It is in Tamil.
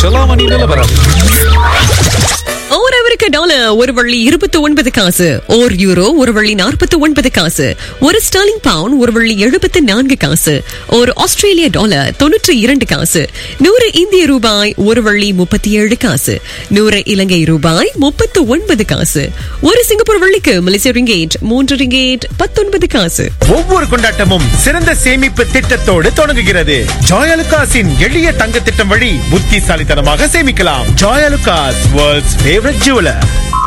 செலாவணி நிலவரம் ஒரு அமெரிக்க டாலர் ஒரு வள்ளி இருபத்தி ஒன்பது காசு ஓர் யூரோ ஒரு வள்ளி நாற்பத்தி ஒன்பது காசு ஒரு ஸ்டர்லிங் பவுண்ட் ஒரு வள்ளி எழுபத்தி நான்கு காசு ஒரு ஆஸ்திரேலிய டாலர் தொன்னூற்றி இரண்டு காசு நூறு இந்திய ரூபாய் ஒரு வள்ளி முப்பத்தி ஏழு காசு நூறு இலங்கை ரூபாய் முப்பத்து ஒன்பது காசு ஒரு சிங்கப்பூர் வள்ளிக்கு மலேசிய ரிங்கேட் மூன்று ரிங்கேட் பத்தொன்பது காசு ஒவ்வொரு கொண்டாட்டமும் சிறந்த சேமிப்பு திட்டத்தோடு தொடங்குகிறது ஜாயலுகாஸின் எளிய தங்க திட்டம் வழி புத்திசாலித்தனமாக சேமிக்கலாம் ஜாயலுகாஸ் வேர்ல்ட்ஸ் ஃபேவரட் ஜுவலர்